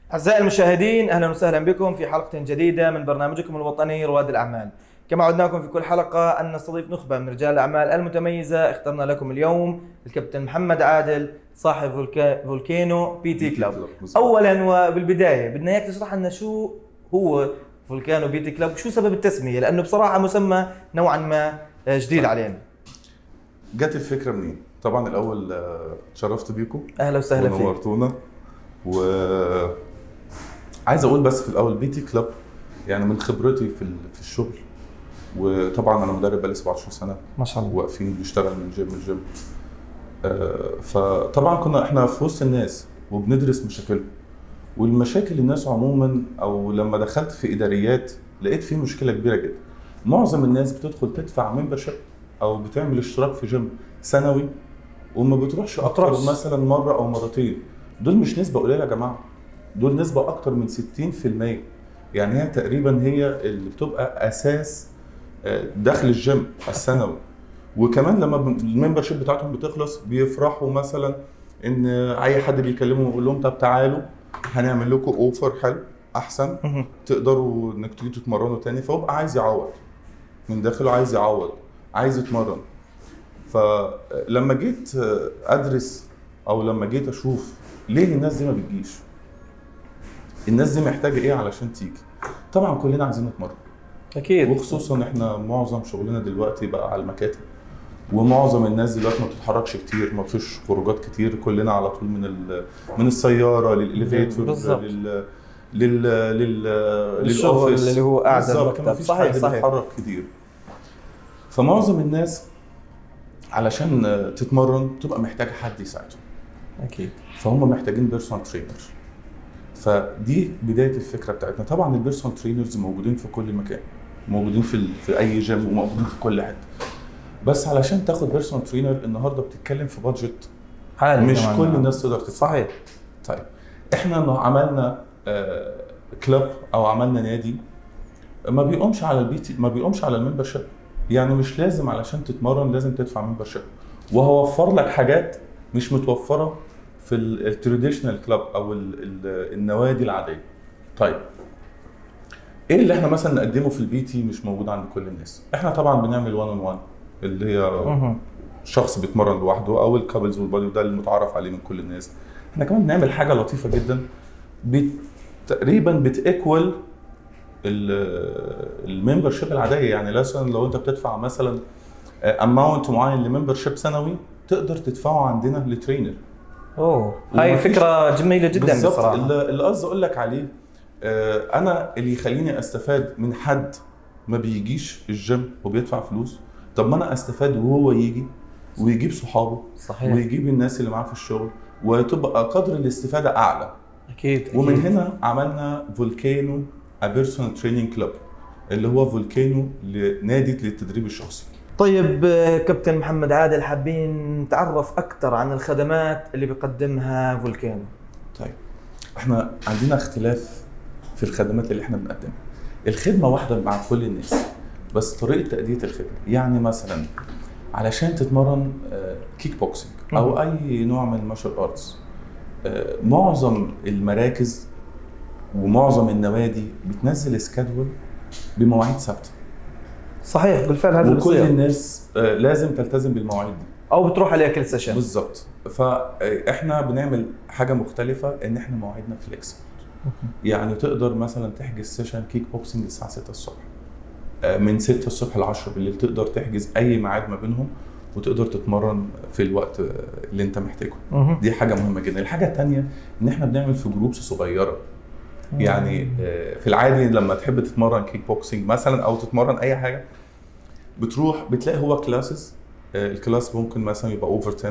أعزائي المشاهدين أهلا وسهلا بكم في حلقة جديدة من برنامجكم الوطني رواد الأعمال كما عدناكم في كل حلقة أن نستضيف نخبة من رجال الأعمال المتميزة اخترنا لكم اليوم الكابتن محمد عادل صاحب فولكا... فولكانو بي تي كلاب أولا وبالبداية بدنا إياك تشرح لنا شو هو فولكانو بي تي كلاب وشو سبب التسمية لأنه بصراحة مسمى نوعا ما جديد علينا جت الفكره منين؟ طبعا الاول آه، اتشرفت بيكم أهلا وسهلا فيك ونورتونا و عايز اقول بس في الاول بي تي كلاب يعني من خبرتي في ال- في الشغل وطبعا انا مدرب بقالي 17 سنه ما شاء الله واقفين بنشتغل من جيم لجيم آه، فطبعا كنا احنا في وسط الناس وبندرس مشاكلهم والمشاكل الناس عموما او لما دخلت في اداريات لقيت في مشكله كبيره جدا معظم الناس بتدخل تدفع ممبرشيب او بتعمل اشتراك في جيم سنوي وما بتروحش اكتر بتروحش. مثلا مره او مرتين دول مش نسبه قليله يا جماعه دول نسبه اكتر من 60% يعني هي تقريبا هي اللي بتبقى اساس آه، دخل الجيم السنوي وكمان لما ب- الممبرشيب بتاعتهم بتخلص بيفرحوا مثلا ان اي حد بيكلمهم يقول لهم طب تعالوا هنعمل لكم اوفر حلو احسن مهم. تقدروا انك تيجوا تتمرنوا تاني فهو عايز يعوض من داخله عايز يعوض عايز يتمرن فلما جيت ادرس او لما جيت اشوف ليه الناس دي ما بتجيش الناس دي محتاجه ايه علشان تيجي طبعا كلنا عايزين نتمرن أكيد وخصوصا احنا معظم شغلنا دلوقتي بقى على المكاتب ومعظم الناس دلوقتي ما بتتحركش كتير ما فيش خروجات كتير كلنا على طول من ال- من السياره للاليفيتور بالظبط. لل لل لل للشغل للأوفيس. اللي هو قاعد على بالظبط، المكتب. مفيش صحيح، حد صحيح. بيتحرك كتير فمعظم الناس علشان تتمرن تبقى محتاجه حد يساعدهم أكيد فهم محتاجين بيرسونال ترينر فدي بدايه الفكره بتاعتنا طبعا البيرسونال ترينرز موجودين في كل مكان موجودين في ال- في اي جيم وموجودين في كل حته بس علشان تاخد بيرسونال ترينر النهارده بتتكلم في بادجت عالي مش نوعاً كل ما. الناس تقدر تدفع صحيح طيب احنا إنه عملنا آه، كلاب او عملنا نادي ما بيقومش على البيتي ما بيقومش على الممبرشيب يعني مش لازم علشان تتمرن لازم تدفع ممبرشيب وهوفر لك حاجات مش متوفره في التراديشنال كلاب او ال ال النوادي العاديه طيب ايه اللي احنا مثلا نقدمه في البي تي مش موجود عند كل الناس احنا طبعا بنعمل 1 اون 1 اللي هي مهم. شخص بيتمرن لوحده او الكابلز والبادي وده المتعارف عليه من كل الناس احنا كمان بنعمل حاجه لطيفه جدا بت... تقريبا بتيكوال الممبرشيب العاديه يعني مثلا لو انت بتدفع مثلا اماونت معين لممبرشيب سنوي تقدر تدفعه عندنا لترينر اوه هاي ومفيش- فكره جميله جدا بالظبط بصراحه اللي اللي قصدي اقول لك عليه آه، انا اللي يخليني استفاد من حد ما بيجيش الجيم وبيدفع فلوس طب ما انا استفاد وهو يجي ويجيب صحابه صحيح ويجيب الناس اللي معاه في الشغل وتبقى قدر الاستفاده اعلى اكيد ومن أكيد. هنا عملنا فولكانو بيرسونال تريننج كلوب اللي هو فولكانو لنادي للتدريب الشخصي طيب آه، كابتن محمد عادل حابين نتعرف اكثر عن الخدمات اللي بيقدمها فولكانو طيب احنا عندنا اختلاف في الخدمات اللي احنا بنقدمها الخدمه واحده مع كل الناس بس طريقه تاديه الخدمه يعني مثلا علشان تتمرن آه، كيك بوكسينج او اي نوع من المارشال ارتس آه، معظم المراكز ومعظم النوادي بتنزل سكادول بمواعيد ثابته صحيح بالفعل هذا اللي وكل بصير الناس آه، لازم تلتزم بالمواعيد دي او بتروح عليها كل سيشن بالظبط فاحنا بنعمل حاجه مختلفه ان احنا مواعيدنا فليكسبل يعني تقدر مثلا تحجز سيشن كيك بوكسنج الساعه 6 الصبح آه، من 6 الصبح ل 10 بالليل تقدر تحجز اي ميعاد ما بينهم وتقدر تتمرن في الوقت آه، اللي انت محتاجه مهم. دي حاجه مهمه جدا الحاجه الثانيه ان احنا بنعمل في جروبس صغيره يعني آه، في العادي لما تحب تتمرن كيك بوكسنج مثلا او تتمرن اي حاجه بتروح بتلاقي هو كلاسز الكلاس ممكن مثلا يبقى اوفر 10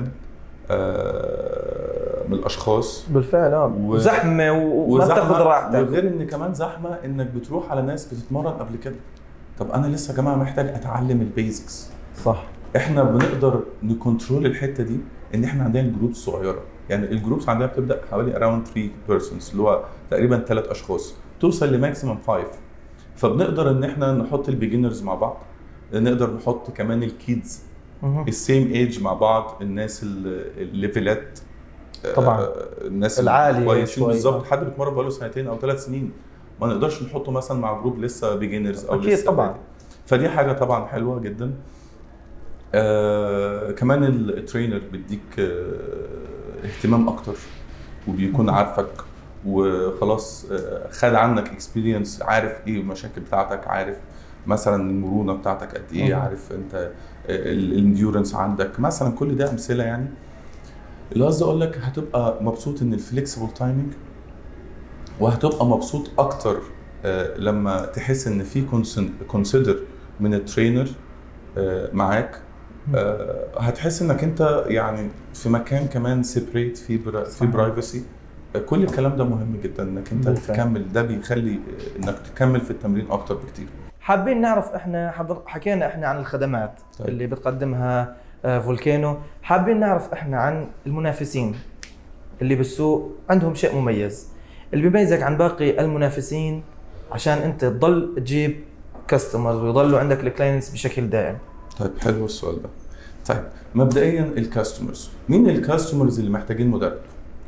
آه، من الاشخاص بالفعل اه و- وزحمه و- وما وزحمة- تاخذ راحتك وغير ان كمان زحمه انك بتروح على ناس بتتمرن قبل كده طب انا لسه يا جماعه محتاج اتعلم البيزكس صح احنا بنقدر نكنترول الحته دي ان احنا عندنا الجروبس صغيره يعني الجروبس عندنا بتبدا حوالي اراوند 3 بيرسونز اللي هو تقريبا ثلاث اشخاص توصل لماكسيمم 5 فبنقدر ان احنا نحط البيجنرز مع بعض نقدر نحط كمان الكيدز مهم. السيم ايج مع بعض الناس ال- الليفلات طبعاً. آه، الناس العالية كويسين شوي. بالظبط حد بيتمرن بقاله سنتين او ثلاث سنين ما نقدرش نحطه مثلا مع جروب لسه بيجنرز او أكيد لسه طبعاً. بادئ. فدي حاجه طبعا حلوه جدا آه كمان الترينر بيديك آه اهتمام اكتر وبيكون عارفك وخلاص آه خد عنك اكسبيرينس عارف ايه المشاكل بتاعتك عارف مثلا المرونه بتاعتك قد ايه مهم. عارف انت الانديورنس عندك مثلا كل ده امثله يعني اللي قصدي اقول لك هتبقى مبسوط ان الفليكسبل تايمنج وهتبقى مبسوط اكتر آه، لما تحس ان في كونسيدر من الترينر آه، معاك آه، هتحس انك انت يعني في مكان كمان سيبريت في برا في صحيح. برايفسي كل الكلام ده مهم جدا انك انت بالفعل. تكمل ده بيخلي آه، انك تكمل في التمرين اكتر بكتير حابين نعرف احنا حضر حكينا احنا عن الخدمات طيب. اللي بتقدمها آه، فولكانو حابين نعرف احنا عن المنافسين اللي بالسوق عندهم شيء مميز اللي بيميزك عن باقي المنافسين عشان انت تضل تجيب كاستمرز ويضلوا عندك الكلاينتس بشكل دائم طيب حلو السؤال ده طيب مبدئيا الكاستمرز مين الكاستمرز اللي محتاجين مدرب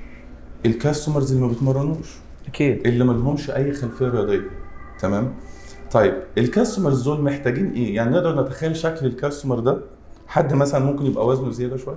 الكاستمرز اللي ما بيتمرنوش اكيد اللي ما لهمش اي خلفيه رياضيه تمام طيب الكاستمرز دول محتاجين ايه يعني نقدر نتخيل شكل الكاستمر ده حد مثلا ممكن يبقى وزنه زياده شويه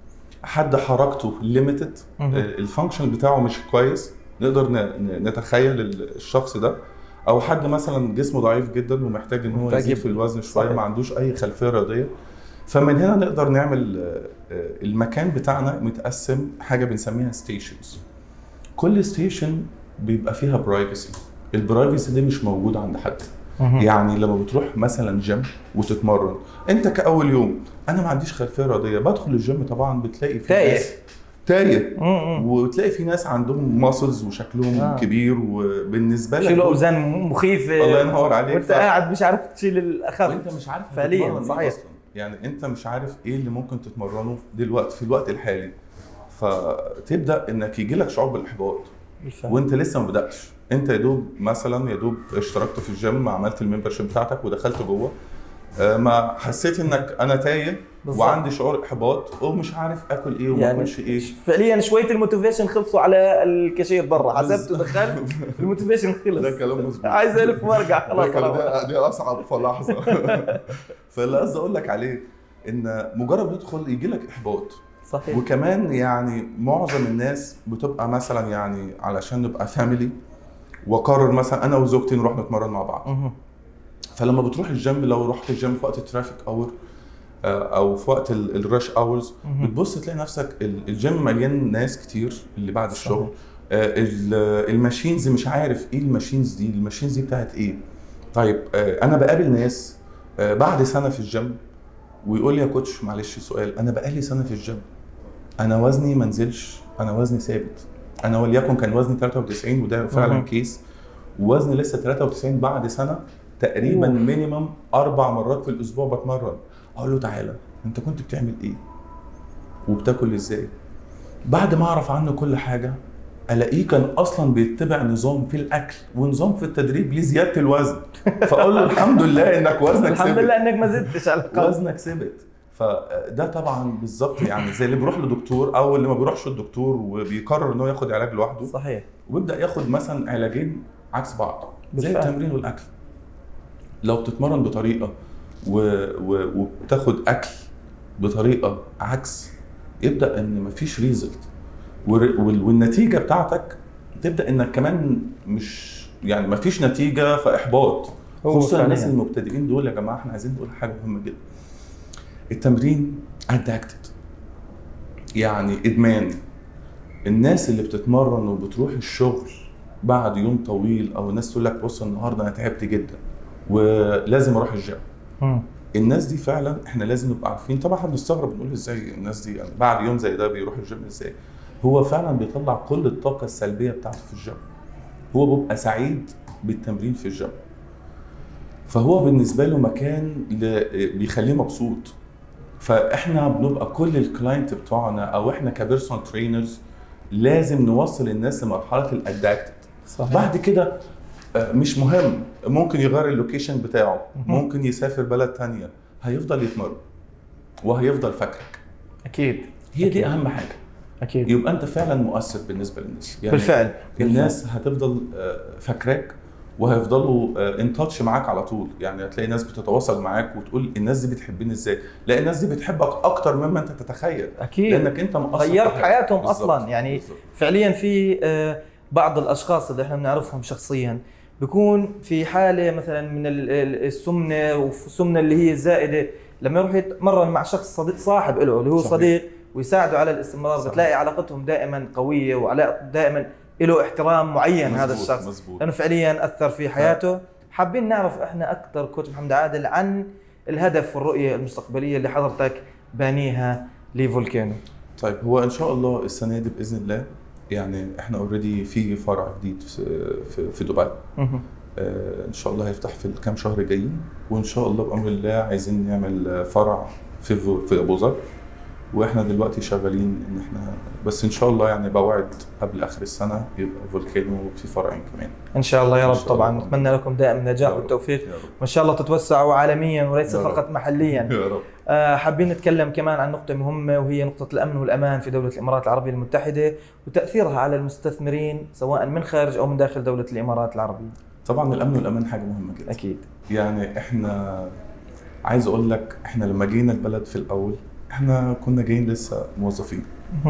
حد حركته ليميتد مهم. الفانكشن بتاعه مش كويس نقدر ن- ن- نتخيل الشخص ده او حد مثلا جسمه ضعيف جدا ومحتاج ان هو محتاج يزيد يب- في الوزن شويه صحيح. ما عندوش اي خلفيه رياضيه فمن هنا نقدر نعمل آه، آه، المكان بتاعنا متقسم حاجه بنسميها ستيشنز كل ستيشن بيبقى فيها برايفسي البرايفسي دي مش موجوده عند حد مهم. يعني لما بتروح مثلا جيم وتتمرن انت كاول يوم انا ما عنديش خلفيه رياضيه بدخل الجيم طبعا بتلاقي في تايه. ناس تايه مم. وتلاقي في ناس عندهم ماسلز وشكلهم آه. آه. كبير وبالنسبه لك شيلوا اوزان مخيفه الله ينور عليك وانت ف- قاعد مش عارف تشيل الاخف وانت مش عارف فعلياً، هتتمرن إيه صحيح. أصلاً. يعني انت مش عارف ايه اللي ممكن تتمرنه دلوقتي في الوقت الحالي فتبدا انك يجي لك شعور بالاحباط بالفعل. وانت لسه ما بداتش انت يا دوب مثلا يا دوب اشتركت في الجيم عملت الممبرشيب بتاعتك ودخلت جوه آه، ما حسيت انك انا تايه بالظبط. وعندي شعور احباط ومش عارف اكل ايه وما يعني اكلش ايه فعليا شويه الموتيفيشن خلصوا على الكاشير برا حسبت بالظبط. ودخلت الموتيفيشن خلص ده كلام مظبوط عايز الف وارجع خلاص ده كان- خلاص. ده- دي اصعب في لحظه فاللي قصدي اقول لك عليه ان مجرد يدخل يجي لك احباط صحيح وكمان يعني معظم الناس بتبقى مثلا يعني علشان نبقى فاميلي وقرر مثلا انا وزوجتي نروح نتمرن مع بعض مهم. فلما بتروح الجيم لو رحت الجيم في وقت الترافيك اور او في وقت الرش اورز مهم. بتبص تلاقي نفسك ال- الجيم مليان ناس كتير اللي بعد صحيح. الشغل آه، ال- الماشينز مش عارف ايه الماشينز دي الماشينز دي بتاعت ايه طيب آه، انا بقابل ناس آه، بعد سنه في الجيم ويقول لي يا كوتش معلش سؤال انا بقالي سنه في الجيم انا وزني ما نزلش انا وزني ثابت انا وليكن كان وزني 93 وده فعلا مهم. كيس ووزني لسه 93 بعد سنه تقريبا أوف. مينيمم اربع مرات في الاسبوع بتمرن اقول له تعالى انت كنت بتعمل ايه وبتاكل ازاي بعد ما اعرف عنه كل حاجه الاقيه كان اصلا بيتبع نظام في الاكل ونظام في التدريب لزياده الوزن فاقول له الحمد لله انك وزنك الحمد ثابت لله انك ما زدتش على الاقل وزنك ثابت فده طبعا بالظبط يعني زي اللي بيروح لدكتور او اللي ما بيروحش للدكتور وبيقرر ان هو ياخد علاج لوحده صحيح وبيبدا ياخد مثلا علاجين عكس بعض زي بالفعل. التمرين والاكل لو بتتمرن بطريقه و... و... وبتاخد اكل بطريقه عكس يبدا ان مفيش ريزلت وال... والنتيجه بتاعتك تبدا انك كمان مش يعني مفيش نتيجه فاحباط هو خصوصا الناس فعلياً. المبتدئين دول يا جماعه احنا عايزين نقول حاجه مهمه جدا التمرين ادكتد يعني ادمان الناس اللي بتتمرن وبتروح الشغل بعد يوم طويل او الناس تقول لك بص النهارده انا تعبت جدا ولازم اروح الجيم مم. الناس دي فعلا احنا لازم نبقى عارفين طبعا احنا بنستغرب بنقول ازاي الناس دي يعني بعد يوم زي ده بيروح الجيم ازاي هو فعلا بيطلع كل الطاقه السلبيه بتاعته في الجيم هو بيبقى سعيد بالتمرين في الجيم فهو بالنسبه له مكان ل- بيخليه مبسوط فاحنا بنبقى كل الكلاينت بتوعنا او احنا كبيرسونال ترينرز لازم نوصل الناس لمرحله الادكتد صحيح بعد كده آه، مش مهم ممكن يغير اللوكيشن بتاعه مهم. ممكن يسافر بلد تانية هيفضل يتمرن وهيفضل فاكرك اكيد هي دي اهم حاجه اكيد يبقى انت فعلا مؤثر بالنسبه للناس يعني بالفعل الناس هتفضل آه، فاكراك وهيفضلوا ان تاتش معاك على طول يعني هتلاقي ناس بتتواصل معاك وتقول الناس دي بتحبني ازاي لا الناس دي بتحبك اكتر مما انت تتخيل اكيد لانك انت مؤثر في غيرت حياتهم. حياتهم بالظبط، اصلا يعني بالظبط. فعليا في آه، بعض الاشخاص اللي احنا بنعرفهم شخصيا بيكون في حاله مثلا من ال- ال- السمنه والسمنه اللي هي الزائده لما يروح يتمرن مع شخص صديق صاحب له اللي هو صحيح. صديق ويساعده على الاستمرار صحيح. بتلاقي علاقتهم دائما قويه وعلاقة دائما له احترام معين هذا مظبوط، الشخص مظبوط لانه فعليا اثر في حياته حابين نعرف احنا اكثر كوتش محمد عادل عن الهدف والرؤيه المستقبليه اللي حضرتك بانيها لفولكانو طيب هو ان شاء الله السنه دي باذن الله يعني احنا اوريدي في فرع جديد في في, في دبي مهم. آه، ان شاء الله هيفتح في الكام شهر جايين وان شاء الله بامر الله عايزين نعمل فرع في فو- في ابو ظبي واحنا دلوقتي شغالين ان احنا بس ان شاء الله يعني بوعد قبل اخر السنه يبقى فولكانو في فرعين كمان ان شاء الله يا إن رب شاء طبعا الله. نتمنى لكم دائما النجاح يا رب. والتوفيق يا رب وان شاء الله تتوسعوا عالميا وليس يا رب. فقط محليا يا رب آه، حابين نتكلم كمان عن نقطة مهمة وهي نقطة الأمن والأمان في دولة الإمارات العربية المتحدة وتأثيرها على المستثمرين سواء من خارج أو من داخل دولة الإمارات العربية طبعا الامن والامان حاجه مهمه جدا أكيد يعني احنا عايز اقول لك احنا لما جينا البلد في الاول احنا كنا جايين لسه موظفين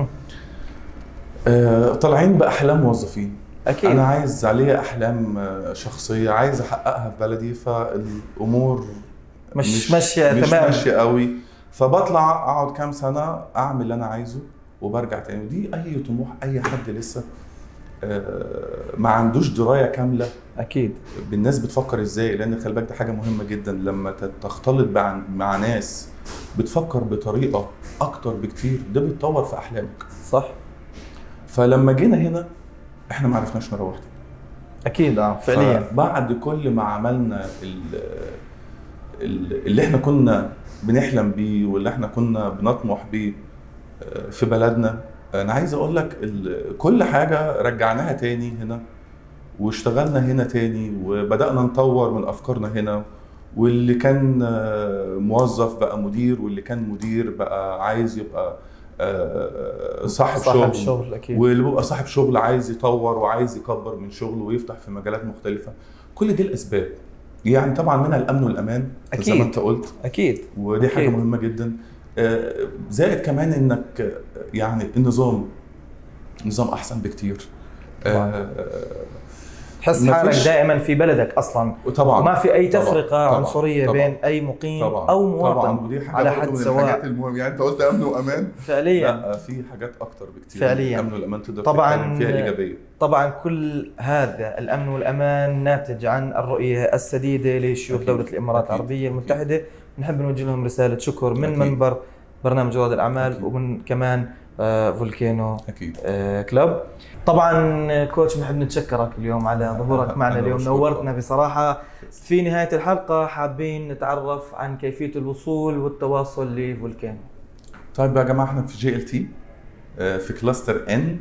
آه، طالعين باحلام موظفين أكيد انا عايز عليه احلام آه، شخصيه عايز احققها في بلدي فالامور مش ماشية مش تمام. ماشيه قوي فبطلع اقعد كام سنه اعمل اللي انا عايزه وبرجع تاني ودي اي طموح اي حد لسه آه، ما عندوش درايه كامله أكيد بالناس بتفكر ازاي لان خلي بالك ده حاجه مهمه جدا لما تت- تختلط مع مع ناس بتفكر بطريقه اكتر بكتير ده بيتطور في احلامك صح فلما جينا هنا احنا ما عرفناش نروح تاني أكيد أه فعليا بعد كل ما عملنا ال- ال- اللي احنا كنا بنحلم بيه واللي احنا كنا بنطمح بيه آه، في بلدنا انا عايز اقول لك ال- كل حاجه رجعناها تاني هنا واشتغلنا هنا تاني وبدانا نطور من افكارنا هنا واللي كان آه، موظف بقى مدير واللي كان مدير بقى عايز يبقى آه، صاحب, صاحب شغل شغل أكيد واللي بيبقى صاحب شغل عايز يطور وعايز يكبر من شغله ويفتح في مجالات مختلفه كل دي الاسباب يعني طبعا منها الامن والامان زي أكيد. ما انت قلت أكيد ودي حاجه أكيد. مهمه جدا آه، زائد كمان انك آه، يعني النظام نظام احسن بكتير آه، تحس ما حالك فيش- دائما في بلدك أصلا وطبعا وما في أي طبعاً، تفرقة طبعاً، عنصرية طبعاً، بين أي مقيم طبعا أو مواطن طبعا ودي حاجه على برضو حد من سواء. الحاجات المهمه يعني انت قلت امن وامان فعليا لا في حاجات اكتر بكتير فعلياً. الامن والامان تقدر طبعاً. تتكلم فيها ايجابيه طبعا كل هذا الامن والامان ناتج عن الرؤيه السديده لشيوخ أكيد. دوله الامارات أكيد. العربيه المتحده نحب نوجه لهم رساله شكر من أكيد. منبر برنامج رواد الاعمال أكيد. ومن كمان آه، فولكينو اكيد آه، كلوب طبعا كوتش بنحب نتشكرك اليوم على ظهورك معنا أنا اليوم بشكرك. نورتنا بصراحه في نهايه الحلقه حابين نتعرف عن كيفيه الوصول والتواصل لفولكينو طيب يا جماعه احنا في جي ال تي في كلاستر ان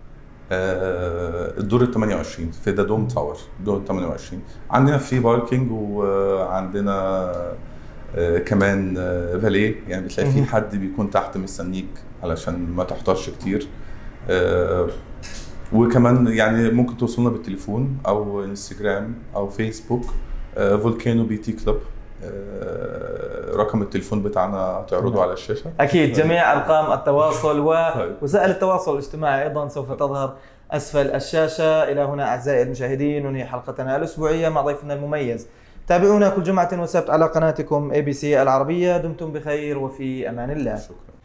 الدور ال 28 في ذا دوم تاور دور 28 عندنا فري باركينج وعندنا آه، كمان آه، فاليه يعني بتلاقي في مهم. حد بيكون تحت مستنيك علشان ما تحتارش كتير آه، وكمان يعني ممكن توصلنا بالتليفون او انستجرام او فيسبوك فولكانو بي تي كلوب رقم التليفون بتاعنا هتعرضه على الشاشه اكيد جميع ارقام التواصل طيب. ووسائل التواصل الاجتماعي ايضا سوف تظهر اسفل الشاشه الى هنا اعزائي المشاهدين ونهي حلقتنا الاسبوعيه مع ضيفنا المميز تابعونا كل جمعه وسبت على قناتكم اي بي سي العربيه دمتم بخير وفي امان الله شكرا